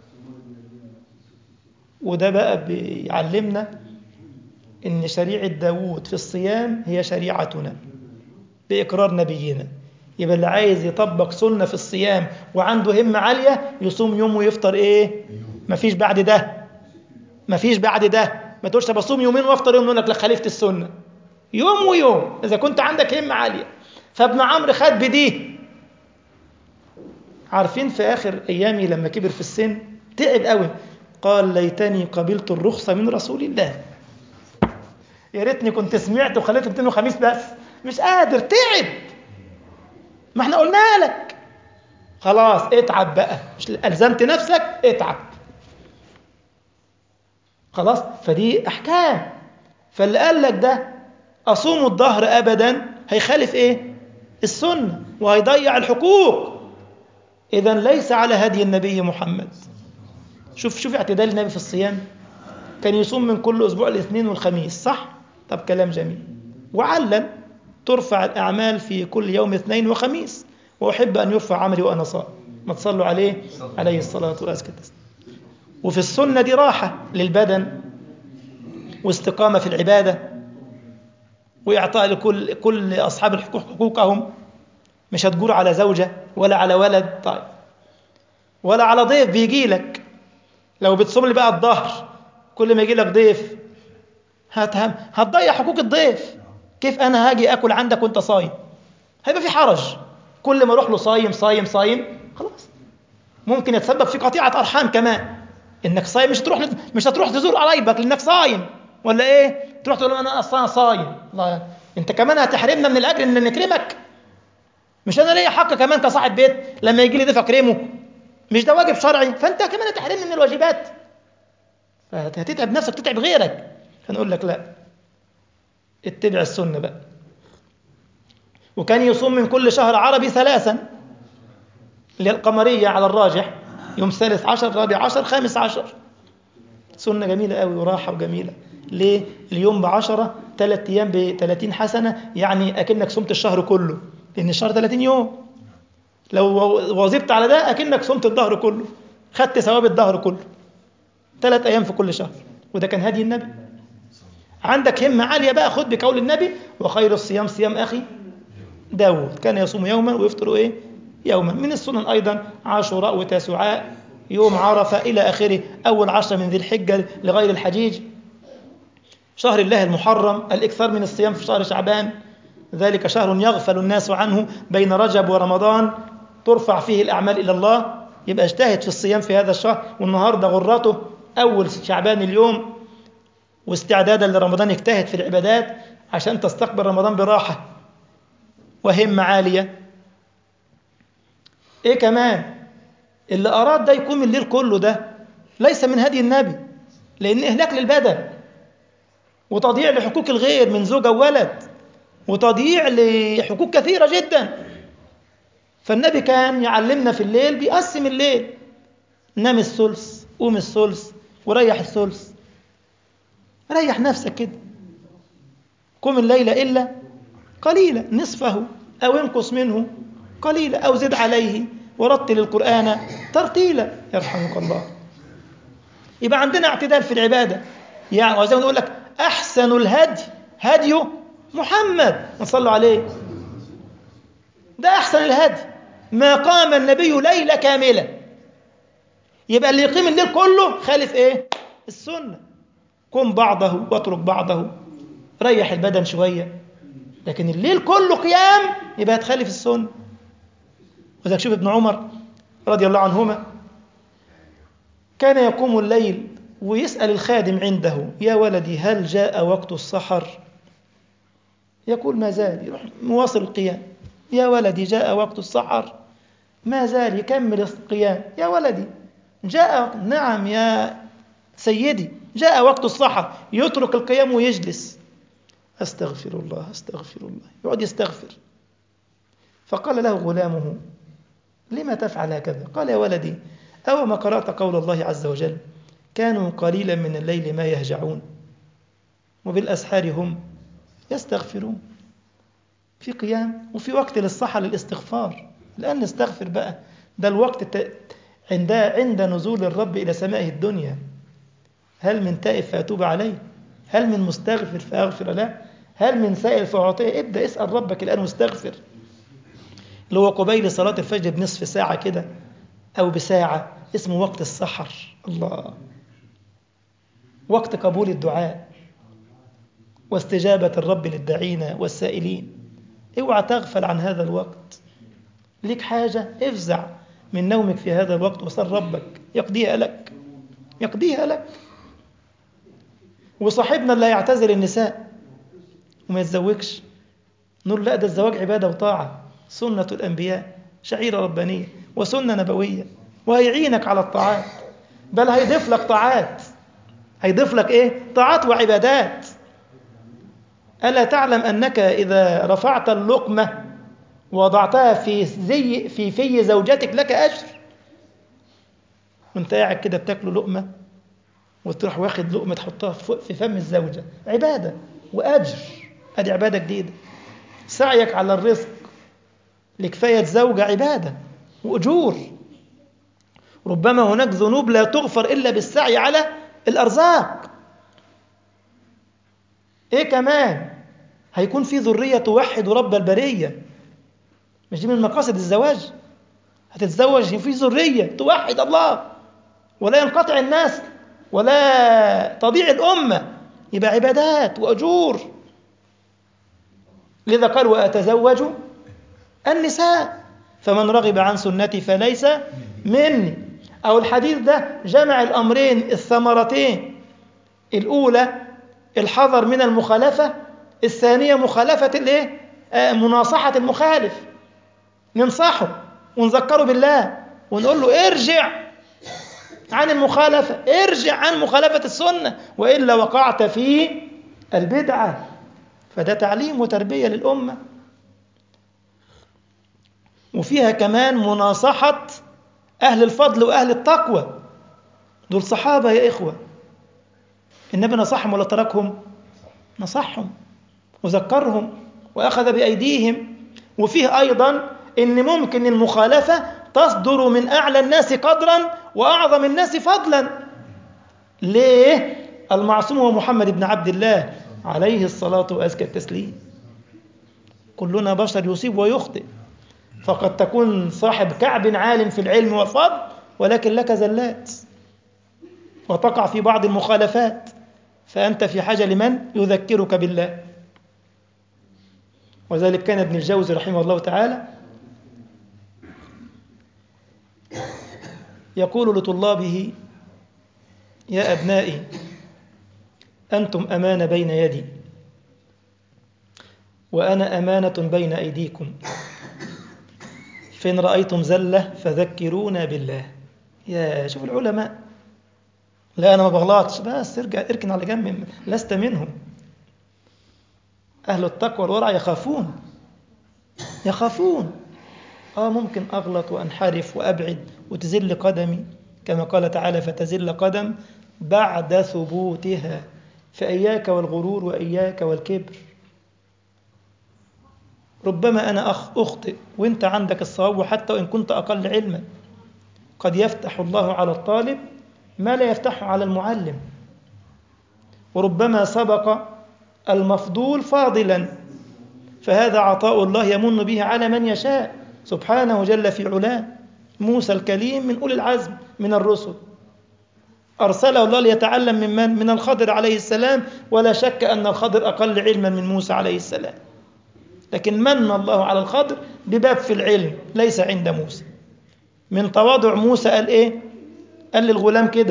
وده بقى بيعلمنا ان شريعة داود في الصيام هي شريعتنا بإقرار نبينا يبقى اللي عايز يطبق سنة في الصيام وعنده همة عالية يصوم يوم ويفطر ايه مفيش بعد ده مفيش بعد ده ما تقولش بصوم يومين وافطر يوم يقول لك لا خالفت السنة يوم ويوم إذا كنت عندك همة عالية فابن عمرو خد بدي عارفين في آخر أيامي لما كبر في السن تعب قوي قال ليتني قبلت الرخصة من رسول الله يا ريتني كنت سمعت وخليت اثنين وخميس بس مش قادر تعب ما احنا قلنا لك خلاص اتعب بقى مش ألزمت نفسك اتعب خلاص فدي أحكام فاللي قال لك ده أصوم الظهر أبدا هيخالف إيه السنة وهيضيع الحقوق إذا ليس على هدي النبي محمد شوف شوف اعتدال النبي في الصيام كان يصوم من كل أسبوع الاثنين والخميس صح طب كلام جميل وعلن ترفع الأعمال في كل يوم اثنين وخميس وأحب أن يرفع عملي وأنا صائم ما تصلوا عليه عليه الصلاة والسلام وفي السنة دي راحة للبدن واستقامة في العبادة وإعطاء لكل كل أصحاب الحقوق حقوقهم مش هتجور على زوجة ولا على ولد طيب ولا على ضيف بيجي لك لو بتصوم لي بقى الظهر كل ما يجي لك ضيف هتهم هتضيع حقوق الضيف كيف أنا هاجي أكل عندك وأنت صايم هيبقى في حرج كل ما أروح له صايم صايم صايم خلاص ممكن يتسبب في قطيعة أرحام كمان إنك صايم مش هتروح مش هتروح تزور قرايبك لأنك صايم ولا إيه تروح تقول أنا أصلا صايم الله أنت كمان هتحرمنا من الأجر إن نكرمك مش أنا ليا حق كمان كصاحب بيت لما يجي لي ضيف أكرمه مش ده واجب شرعي فأنت كمان هتحرمني من الواجبات فهتتعب نفسك تتعب غيرك فنقول لك لا اتبع السنة بقى وكان يصوم من كل شهر عربي ثلاثا اللي القمرية على الراجح يوم ثالث عشر رابع عشر خامس عشر سنة جميلة قوي وراحة وجميلة ليه؟ اليوم بعشرة ثلاث أيام بثلاثين حسنة يعني أكنك صمت الشهر كله لأن الشهر ثلاثين يوم لو واظبت على ده أكنك صمت الظهر كله خدت ثواب الظهر كله ثلاث أيام في كل شهر وده كان هدي النبي عندك همة عالية بقى خد بقول النبي وخير الصيام صيام أخي داود كان يصوم يوما ويفطر إيه يوما من السنن أيضا عاشوراء وتاسعاء يوم عرفة إلى آخره أول عشرة من ذي الحجة لغير الحجيج شهر الله المحرم الإكثار من الصيام في شهر شعبان ذلك شهر يغفل الناس عنه بين رجب ورمضان ترفع فيه الأعمال إلى الله يبقى اجتهد في الصيام في هذا الشهر والنهاردة غرته أول شعبان اليوم واستعدادا لرمضان اجتهد في العبادات عشان تستقبل رمضان براحة وهمة عالية ايه كمان اللي أراد ده يقوم الليل كله ده ليس من هدي النبي لأن إهلاك للبدن وتضييع لحقوق الغير من زوجة وولد وتضييع لحقوق كثيرة جدا فالنبي كان يعلمنا في الليل بيقسم الليل نام الثلث قوم الثلث وريح الثلث ريح نفسك كده قم الليل إلا قليلا نصفه أو انقص منه قليلا أو زد عليه ورتل القرآن ترتيلا يرحمك الله يبقى عندنا اعتدال في العبادة يعني وزي ما نقول لك أحسن الهدي هدي محمد نصلوا عليه ده أحسن الهدي ما قام النبي ليلة كاملة يبقى اللي يقيم الليل كله خالف ايه السنة قم بعضه واترك بعضه ريح البدن شوية لكن الليل كله قيام يبقى هتخالف السنة وذلك شوف ابن عمر رضي الله عنهما كان يقوم الليل ويسأل الخادم عنده يا ولدي هل جاء وقت السحر يقول ما زال يروح مواصل القيام يا ولدي جاء وقت السحر ما زال يكمل القيام يا ولدي جاء وقت نعم يا سيدي جاء وقت السحر يترك القيام ويجلس أستغفر الله أستغفر الله يقعد يستغفر فقال له غلامه لما تفعل هكذا قال يا ولدي أو ما قرأت قول الله عز وجل كانوا قليلا من الليل ما يهجعون وبالأسحار هم يستغفرون في قيام وفي وقت للصحة للاستغفار الآن نستغفر بقى ده الوقت عند عند نزول الرب إلى سمائه الدنيا هل من تائب فأتوب عليه هل من مستغفر فأغفر له هل من سائل فأعطيه ابدأ اسأل ربك الآن واستغفر اللي هو قبيل صلاة الفجر بنصف ساعة كده أو بساعة اسمه وقت السحر الله وقت قبول الدعاء واستجابة الرب للداعين والسائلين اوعى تغفل عن هذا الوقت ليك حاجة افزع من نومك في هذا الوقت وصل ربك يقضيها لك يقضيها لك وصاحبنا اللي يعتزل النساء وما يتزوجش نقول لا ده الزواج عبادة وطاعة سنة الأنبياء شعيرة ربانية وسنة نبوية وهيعينك على الطاعات بل هيضيف لك طاعات هيضيف لك ايه طاعات وعبادات ألا تعلم أنك إذا رفعت اللقمة وضعتها في زي في في زوجتك لك أجر وانت قاعد كده بتاكل لقمة وتروح واخد لقمة تحطها في فم الزوجة عبادة وأجر أدي عبادة جديدة سعيك على الرزق لكفاية زوجة عبادة وأجور ربما هناك ذنوب لا تغفر إلا بالسعي على الأرزاق إيه كمان هيكون في ذرية توحد رب البرية مش دي من مقاصد الزواج هتتزوج في ذرية توحد الله ولا ينقطع الناس ولا تضيع الأمة يبقى عبادات وأجور لذا قال وأتزوج النساء فمن رغب عن سنتي فليس مني أو الحديث ده جمع الأمرين الثمرتين الأولى الحذر من المخالفة الثانية مخالفة الايه آه مناصحة المخالف ننصحه ونذكره بالله ونقول له ارجع عن المخالفة ارجع عن مخالفة السنة وإلا وقعت في البدعة فده تعليم وتربية للأمة وفيها كمان مناصحة أهل الفضل وأهل التقوى دول صحابة يا إخوة النبي نصحهم ولا تركهم نصحهم وذكرهم وأخذ بأيديهم وفيه أيضا إن ممكن المخالفة تصدر من أعلى الناس قدرا وأعظم الناس فضلا ليه؟ المعصوم هو محمد بن عبد الله عليه الصلاة وأزكى التسليم كلنا بشر يصيب ويخطئ فقد تكون صاحب كعب عالم في العلم والفضل ولكن لك زلات وتقع في بعض المخالفات فأنت في حاجة لمن يذكرك بالله وذلك كان ابن الجوزي رحمه الله تعالى يقول لطلابه يا أبنائي أنتم أمانة بين يدي وأنا أمانة بين أيديكم فإن رأيتم زلة فذكرونا بالله يا شوف العلماء لا أنا ما بغلطش بس ارجع اركن على جنب لست منهم أهل التقوى والورع يخافون يخافون آه ممكن أغلط وأنحرف وأبعد وتزل قدمي كما قال تعالى فتزل قدم بعد ثبوتها فإياك والغرور وإياك والكبر ربما أنا أخ أخطئ وإنت عندك الصواب وحتى وإن كنت أقل علما قد يفتح الله على الطالب ما لا يفتحه على المعلم وربما سبق المفضول فاضلا فهذا عطاء الله يمن به على من يشاء سبحانه جل في علاه موسى الكليم من أولي العزم من الرسل أرسله الله ليتعلم من من؟ من الخضر عليه السلام ولا شك أن الخضر أقل علما من موسى عليه السلام لكن من الله على الخضر بباب في العلم ليس عند موسى من تواضع موسى قال إيه قال للغلام كده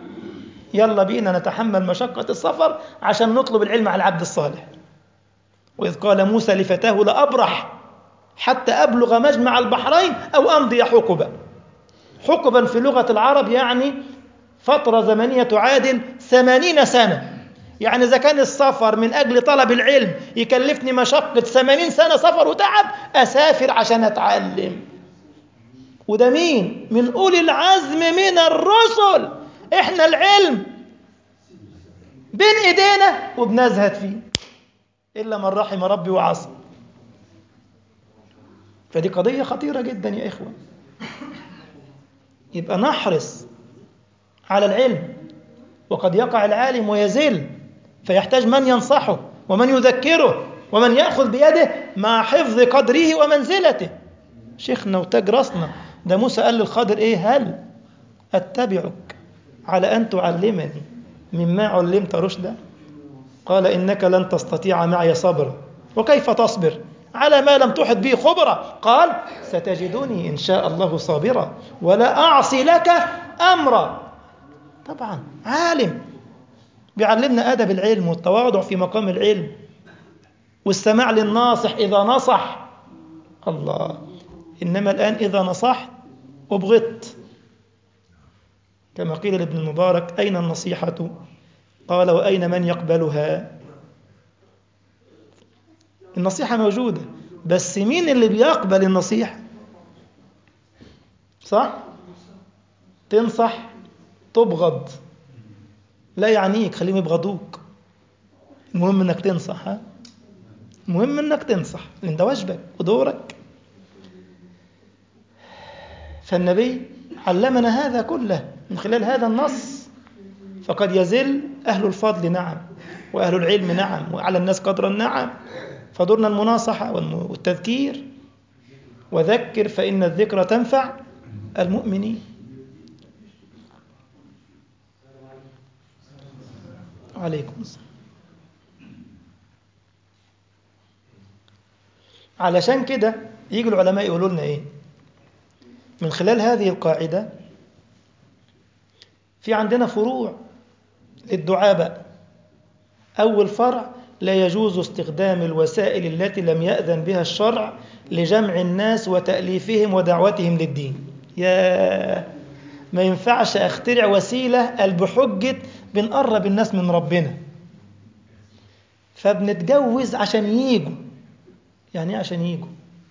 يلا بينا نتحمل مشقة السفر عشان نطلب العلم على العبد الصالح وإذ قال موسى لفتاه لأبرح حتى أبلغ مجمع البحرين أو أمضي حقبا حقبا في لغة العرب يعني فترة زمنية تعادل ثمانين سنة يعني إذا كان السفر من أجل طلب العلم يكلفني مشقة ثمانين سنة سفر وتعب أسافر عشان أتعلم وده مين؟ من أولي العزم من الرسل إحنا العلم بين إيدينا وبنزهد فيه إلا من رحم ربي وعصى فدي قضية خطيرة جدا يا إخوة يبقى نحرص على العلم وقد يقع العالم ويزل فيحتاج من ينصحه ومن يذكره ومن يأخذ بيده مع حفظ قدره ومنزلته شيخنا وتاج راسنا ده موسى قال للخضر ايه هل اتبعك على ان تعلمني مما علمت رشدا قال انك لن تستطيع معي صبرا وكيف تصبر على ما لم تحط به خبرا قال ستجدني ان شاء الله صابرا ولا اعصي لك امرا طبعا عالم بيعلمنا ادب العلم والتواضع في مقام العلم والسماع للناصح اذا نصح الله انما الان اذا نصحت أبغضت كما قيل لابن المبارك أين النصيحة قال وأين من يقبلها النصيحة موجودة بس مين اللي بيقبل النصيحة صح تنصح تبغض لا يعنيك خليهم يبغضوك المهم انك تنصح ها المهم انك تنصح لان ده واجبك ودورك فالنبي علمنا هذا كله من خلال هذا النص فقد يزل أهل الفضل نعم وأهل العلم نعم وعلى الناس قدرا نعم فدورنا المناصحة والتذكير وذكر فإن الذكر تنفع المؤمنين عليكم السلام علشان كده يجي العلماء يقولوا لنا ايه من خلال هذه القاعدة في عندنا فروع للدعاء بقى أول فرع لا يجوز استخدام الوسائل التي لم يأذن بها الشرع لجمع الناس وتأليفهم ودعوتهم للدين يا ما ينفعش أخترع وسيلة بحجة بنقرب الناس من ربنا فبنتجوز عشان ييجوا يعني ايه عشان ييجوا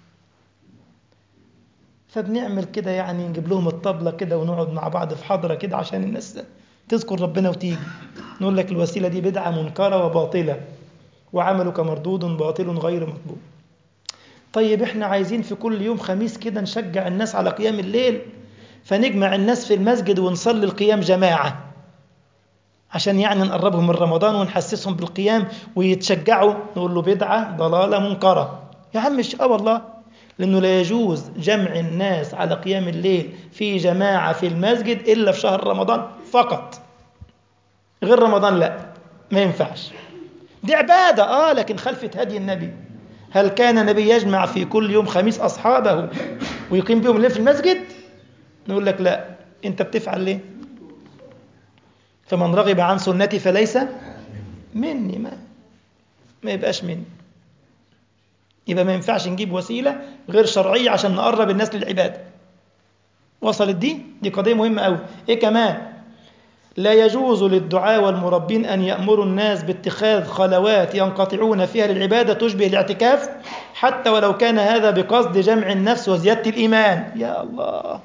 فبنعمل كده يعني نجيب لهم الطبلة كده ونقعد مع بعض في حضرة كده عشان الناس تذكر ربنا وتيجي نقول لك الوسيلة دي بدعة منكرة وباطلة وعملك مردود باطل غير مقبول طيب احنا عايزين في كل يوم خميس كده نشجع الناس على قيام الليل فنجمع الناس في المسجد ونصلي القيام جماعة عشان يعني نقربهم من رمضان ونحسسهم بالقيام ويتشجعوا نقول له بدعة ضلالة منكرة يا عم اه والله لأنه لا يجوز جمع الناس على قيام الليل في جماعة في المسجد إلا في شهر رمضان فقط غير رمضان لا ما ينفعش دي عبادة آه لكن خلفة هدي النبي هل كان النبي يجمع في كل يوم خميس أصحابه ويقيم بهم الليل في المسجد نقول لك لا أنت بتفعل ليه فمن رغب عن سنتي فليس مني ما ما يبقاش مني يبقى ما ينفعش نجيب وسيلة غير شرعية عشان نقرب الناس للعبادة وصلت دي دي قضية مهمة قوي ايه كمان لا يجوز للدعاء والمربين أن يأمروا الناس باتخاذ خلوات ينقطعون فيها للعبادة تشبه الاعتكاف حتى ولو كان هذا بقصد جمع النفس وزيادة الإيمان يا الله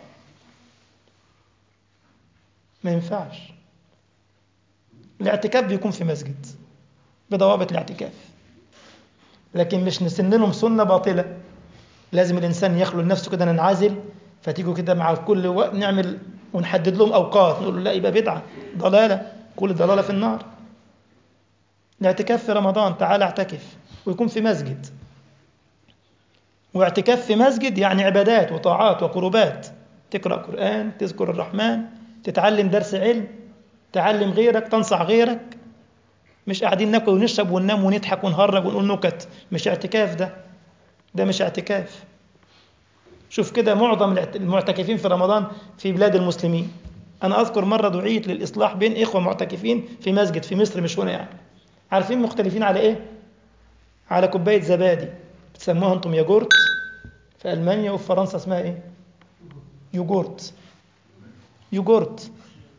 ما ينفعش الاعتكاف بيكون في مسجد بضوابط الاعتكاف لكن مش نسن لهم سنة باطلة لازم الإنسان يخلو لنفسه كده ننعزل فتيجوا كده مع كل وقت نعمل ونحدد لهم أوقات نقول له لا يبقى بدعة ضلالة كل ضلالة في النار الاعتكاف في رمضان تعال اعتكف ويكون في مسجد واعتكاف في مسجد يعني عبادات وطاعات وقربات تقرأ قرآن تذكر الرحمن تتعلم درس علم تعلم غيرك تنصح غيرك مش قاعدين ناكل ونشرب وننام ونضحك ونهرج ونقول نكت مش اعتكاف ده ده مش اعتكاف شوف كده معظم المعتكفين في رمضان في بلاد المسلمين أنا أذكر مرة دعيت للإصلاح بين إخوة معتكفين في مسجد في مصر مش هنا يعني عارفين مختلفين على إيه؟ على كوباية زبادي بتسموها انتم ياجورت في ألمانيا وفي فرنسا اسمها ايه يوجورت يوجورت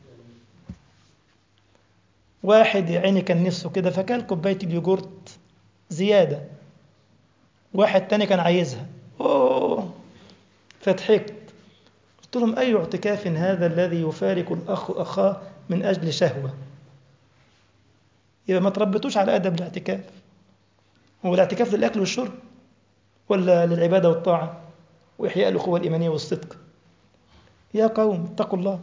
واحد يا عيني كان نفسه كده فكان كوباية اليوجورت زيادة واحد تاني كان عايزها أوه فضحكت قلت لهم أي اعتكاف هذا الذي يفارق الأخ أخاه من أجل شهوة يبقى ما تربتوش على أدب الاعتكاف هو الاعتكاف للأكل والشرب ولا للعبادة والطاعة وإحياء الأخوة الإيمانية والصدق يا قوم اتقوا الله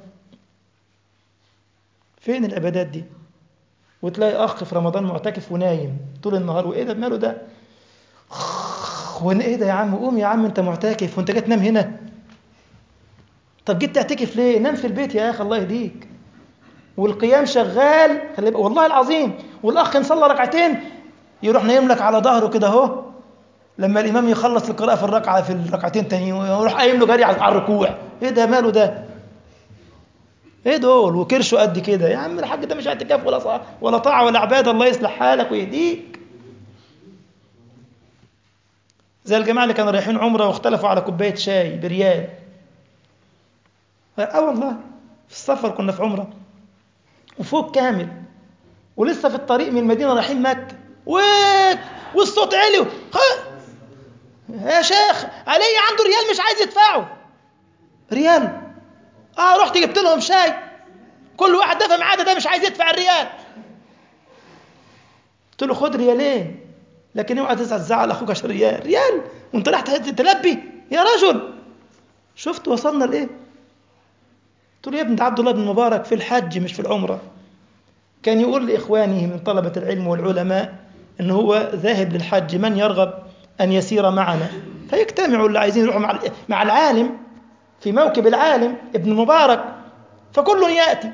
فين العبادات دي وتلاقي أخ في رمضان معتكف ونايم طول النهار وإيه ده ماله ده وإن إيه ده يا عم قوم يا عم أنت معتكف وأنت جاي تنام هنا طب جيت تعتكف ليه نام في البيت يا أخي الله يهديك والقيام شغال خلي بقى والله العظيم والأخ نصلى ركعتين يروح نايم لك على ظهره كده أهو لما الإمام يخلص القراءة في الركعة في الركعتين تانيين ويروح قايم له جري على الركوع إيه ده ماله ده ايه دول وكرشه قد كده يا عم الحاج ده مش اعتكاف ولا صلاة ولا طاعة ولا عبادة الله يصلح حالك ويهديك زي الجماعة اللي كانوا رايحين عمرة واختلفوا على كوباية شاي بريال اه والله في السفر كنا في عمرة وفوق كامل ولسه في الطريق من المدينة رايحين مكة ويك والصوت علي يا شيخ علي عنده ريال مش عايز يدفعه ريال اه رحت جبت لهم شاي كل واحد دفع معاه ده مش عايز يدفع الريال قلت له خد ريالين لكن اوعى تزعل اخوك عشان ريال ريال وانت رايح تلبي يا رجل شفت وصلنا لايه قلت له يا ابن ده عبد الله بن مبارك في الحج مش في العمره كان يقول لاخوانه من طلبه العلم والعلماء ان هو ذاهب للحج من يرغب ان يسير معنا فيجتمعوا اللي عايزين يروحوا مع مع العالم في موكب العالم ابن مبارك فكل يأتي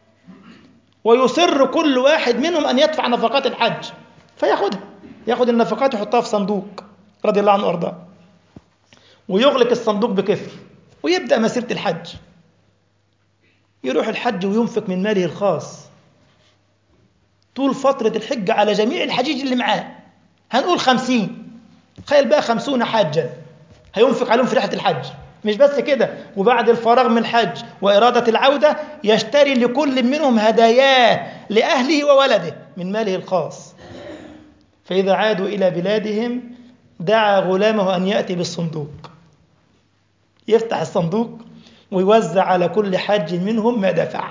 ويصر كل واحد منهم أن يدفع نفقات الحج فياخدها ياخد النفقات يحطها في صندوق رضي الله عنه وارضاه ويغلق الصندوق بكفر ويبدأ مسيرة الحج يروح الحج وينفق من ماله الخاص طول فترة الحج على جميع الحجيج اللي معاه هنقول خمسين تخيل بقى خمسون حاجا هينفق عليهم في رحلة الحج مش بس كده وبعد الفراغ من الحج وإرادة العودة يشتري لكل منهم هداياه لأهله وولده من ماله الخاص فإذا عادوا إلى بلادهم دعا غلامه أن يأتي بالصندوق يفتح الصندوق ويوزع على كل حاج منهم ما دفع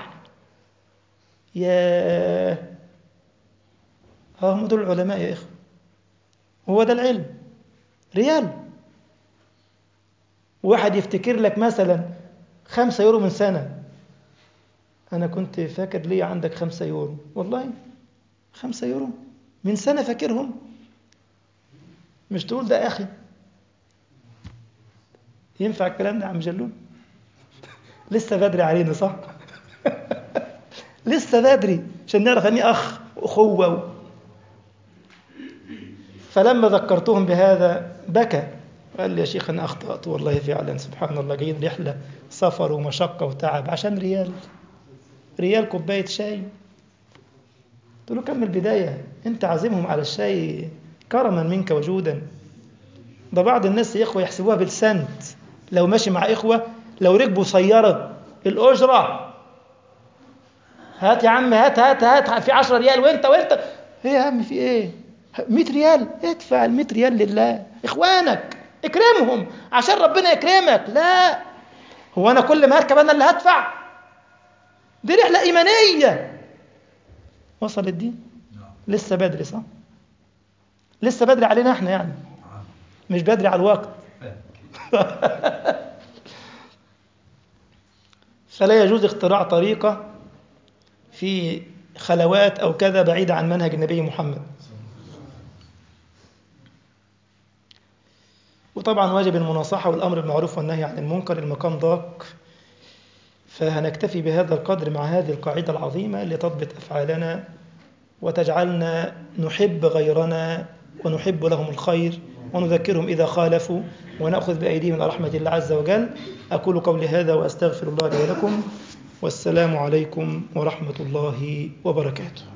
يا هم دول العلماء يا إخوة هو ده العلم ريال واحد يفتكر لك مثلا خمسة يورو من سنة أنا كنت فاكر لي عندك خمسة يورو والله خمسة يورو من سنة فاكرهم مش تقول ده أخي ينفع الكلام ده يا عم جلول لسه بدري علينا صح لسه بدري عشان نعرف أني أخ وأخوة فلما ذكرتهم بهذا بكى قال لي يا شيخ أنا أخطأت والله فعلا سبحان الله جايين رحلة سفر ومشقة وتعب عشان ريال ريال كوباية شاي قلت له كمل بداية أنت عازمهم على الشاي كرما منك وجودا ده بعض الناس يا إخوة يحسبوها بالسنت لو ماشي مع إخوة لو ركبوا سيارة الأجرة هات يا عم هات هات هات في 10 ريال وانت وانت ايه يا عم في ايه 100 ريال ادفع ال 100 ريال لله اخوانك اكرمهم عشان ربنا يكرمك لا هو انا كل ما هركب انا اللي هدفع دي رحله ايمانيه وصلت دي لسه بدري صح لسه بدري علينا احنا يعني مش بدري على الوقت فلا يجوز اختراع طريقه في خلوات او كذا بعيده عن منهج النبي محمد وطبعا واجب المناصحة والأمر بالمعروف والنهي عن المنكر المقام ضاق فهنكتفي بهذا القدر مع هذه القاعدة العظيمة لتضبط أفعالنا وتجعلنا نحب غيرنا ونحب لهم الخير ونذكرهم إذا خالفوا ونأخذ بأيديهم إلى رحمة الله عز وجل أقول قولي هذا وأستغفر الله لي ولكم والسلام عليكم ورحمة الله وبركاته